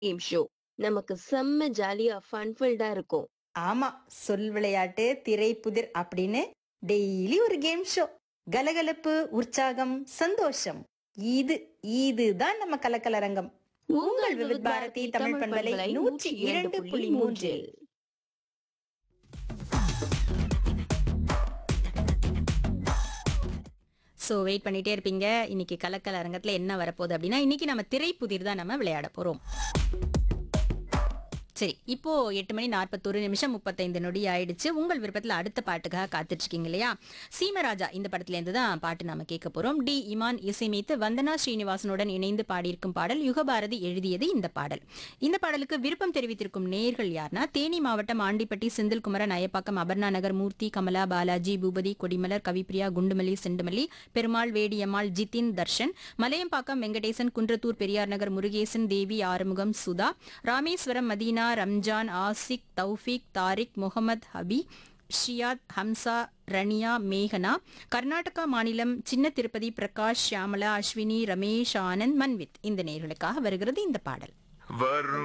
game show நமக்கு செம்ம ஜாலியா ஃபன்ஃபில்டா இருக்கும் ஆமா சொல் விளையாட்டு திரைப்புதிர் அப்படின்னு டெய்லி ஒரு கேம் ஷோ கலகலப்பு உற்சாகம் சந்தோஷம் இது இதுதான் நம்ம கலக்கலரங்கம் உங்கள் விவித் பாரதி தமிழ் பண்பலை நூற்றி இரண்டு புள்ளி மூன்றில் ஸோ வெயிட் பண்ணிட்டே இருப்பீங்க இன்னைக்கு கலக்கல் அரங்கத்தில் என்ன வரப்போகுது அப்படின்னா இன்னைக்கு நம்ம திரைப்புதிர் தான் நம்ம விளையாட போகிறோம் சரி இப்போ எட்டு மணி நாற்பத்தொரு நிமிஷம் முப்பத்தைந்து நொடி ஆயிடுச்சு உங்கள் விருப்பத்தில் அடுத்த பாட்டுக்காக காத்துட்டு இருக்கீங்க இல்லையா சீமராஜா இந்த படத்துலேருந்து தான் பாட்டு நாம கேட்க போறோம் டி இமான் இசையமைத்து வந்தனா ஸ்ரீனிவாசனுடன் இணைந்து பாடியிருக்கும் பாடல் யுகபாரதி எழுதியது இந்த பாடல் இந்த பாடலுக்கு விருப்பம் தெரிவித்திருக்கும் நேயர்கள் யார்னா தேனி மாவட்டம் ஆண்டிப்பட்டி செந்தில்குமரன் அயப்பாக்கம் அபர்ணா நகர் மூர்த்தி கமலா பாலாஜி பூபதி கொடிமலர் கவிப்பிரியா குண்டுமல்லி செண்டுமல்லி பெருமாள் வேடியம்மாள் ஜிதின் தர்ஷன் மலையம்பாக்கம் வெங்கடேசன் குன்றத்தூர் பெரியார் நகர் முருகேசன் தேவி ஆறுமுகம் சுதா ராமேஸ்வரம் மதீனா ரம்ஜான் ஆசிக் தௌஃபிக் தாரிக் முகமது ஹபி ஷியாத் ஹம்சா ரனியா மேகனா கர்நாடகா மாநிலம் சின்ன திருப்பதி பிரகாஷ் ஷியாமலா அஸ்வினி ரமேஷ் ஆனந்த் மன்வித் இந்த நேர்களுக்காக வருகிறது இந்த பாடல் வரும்